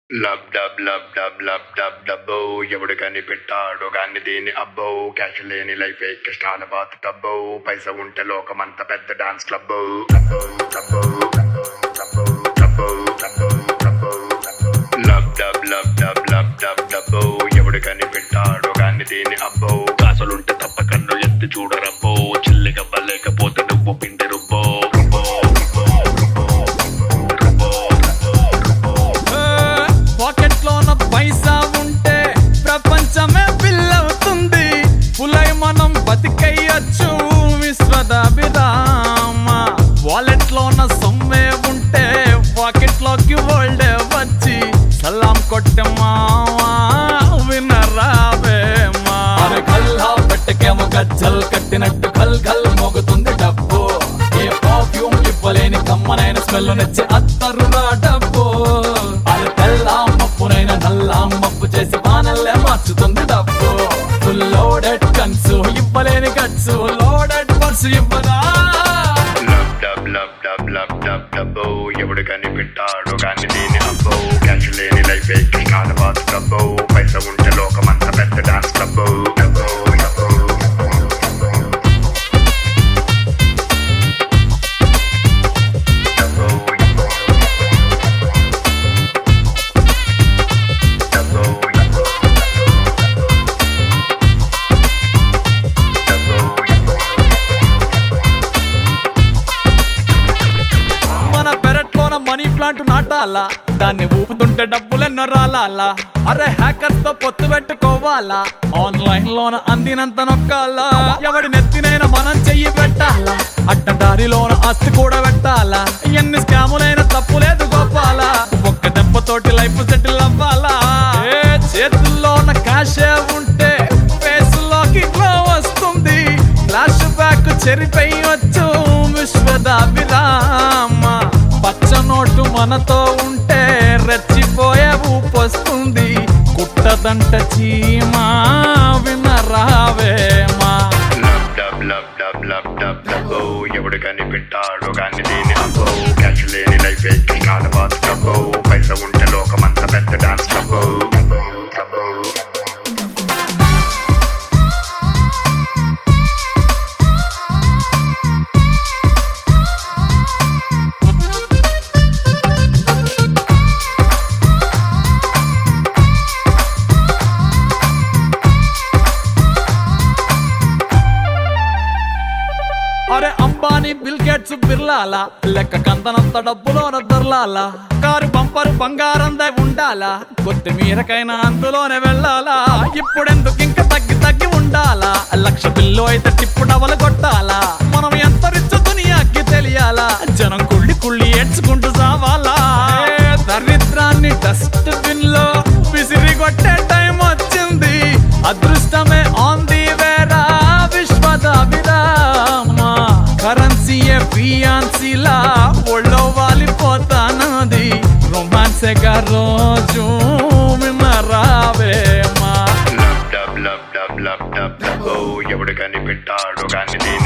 లబ్ dub lub dub lub dub డబ్బో ఎవడు కనిపెట్టాడు గాని దీని అబ్బో క్యాష్ లేని లైఫ్ కష్టాల బాత్ టబ్బో పైస ఉంటే లోకమంత పెద్ద dance club lub dub lub dub lub dub డబ్బో ఎవడు కనిపెట్టాడు గాని దీని అబ్బో కాసులుంటే తప్ప కన్ను ఎత్తి చూడరబ్బో చిల్లిగవ్వలేకపోతే నువ్వు పిండి రుబ్బో రుబ్బో రుబ్బో పాకెట్ లోన పైసా ఉంటే ప్రపంచమే బిల్లవుతుంది పులై మనం బతికయ్యచ్చు విశ్వదాభిరామ వాలెట్ లోన సొమ్మే ఉంటే పాకెట్ లోకి వరల్డ్ వచ్చి సలాం కొట్టే మావా వినరావేమా అరే కల్లా పెట్టకేమో గజ్జల్ కట్టినట్టు కల్ కల్ మోగుతుంది డబ్బు ఏ పర్ఫ్యూమ్ ఇవ్వలేని కమ్మనైన స్మెల్ నచ్చి అత్తరు నా డబ్బు అది తెల్లా మప్పునైన నల్లా మప్పు చేసి వానల్లే మార్చుతుంది డబ్బు ఫుల్ లోడెడ్ కన్సు ఇవ్వలేని గట్సు లోడెడ్ పర్సు ఇవ్వదా lub dub lub dub lub dub డబ్బో ఎవడు కనిపెట్టాడు కానీ దీని అబ్బో క్యాష్ లేని లైఫ్ కష్టాల బాత్ డబ్బో పైస ఉంటే లోకమంత పెద్ద డాన్స్ క్లబ్బో డబ్బో డబ్బో డబ్బో డబ్బో మన పెరట్లోన మనీ ప్లాంట్ నాటాలా దాన్ని ఊపుతుంటే డబ్బులెన్నో రాలాలా అరే హ్యాకర్స్ తో పొత్తు పెట్టుకోవాలా ఆన్లైన్ లోన అందినంత నొక్కాలా ఎవడి నెత్తినైనా మనం చెయ్యి పెట్టాలా అడ్డదారిలోన ఆస్తి కూడా పెట్టాలా ఎన్ని స్కాములైన తప్పు లేదు గోపాలా ఒక్క దెబ్బతోటి లైఫ్ సెటిల్ అవ్వాలా ఏ చేతుల్లోన కాషే ఉంటే ఫేస్ లోకి గ్లో వస్తుంది ఫ్లాష్ బ్యాక్ చెరిపోయొచ్చు విశ్వదాభిరామ పచ్చ నోటు మనతో ఉంటే రెచ్చిపోయే ఊపొస్తుంది కుట్టదంట చీమా వినరావేమా lub dub lub dub lub dub డబ్బో ఎవడు కనిపెట్టాడు కానీ దీని అబ్బో క్యాష్ లేని లైఫ్ కష్టాల బాత్ డబ్బో పైస ఉంటే లోకమంత పెద్ద డాన్స్ క్లబ్బో డబ్బో డబ్బో అరే అంబానీ బిల్ గేట్స్ బిర్లాలా లెక్క కంతనంత డబ్బులోన దొర్లాలా కారు బంపరు బంగారందే ఉండాలా కొత్తిమీరకైనా అందులోనే వెళ్ళాలా ఇప్పుడెందుకు ఇంకా తగ్గి తగ్గి ఉండాలా లక్ష బిల్లు అయితే టిప్పు డబలు కొట్టాలా మనం ఎంత రిచ్ దునియాకి తెలియాలా జనం కుళ్ళి కుళ్ళి ఏడ్చుకుంటూ సావాలా ఏ దరిద్రాన్ని డస్ట్ బిన్ లో విసిరి కొట్టే టైం వచ్చింది అదృష్టమే ఆన్ ది వేరా విశ్వద విరామ కరెన్సీయే ఫియాన్సీలా ఒళ్ళో వాలిపోతానది రొమాన్సేగా రోజు వినరావేమా lub dub lub dub lub dub డబ్బో ఎవడు కనిపెట్టాడు కానీ దీని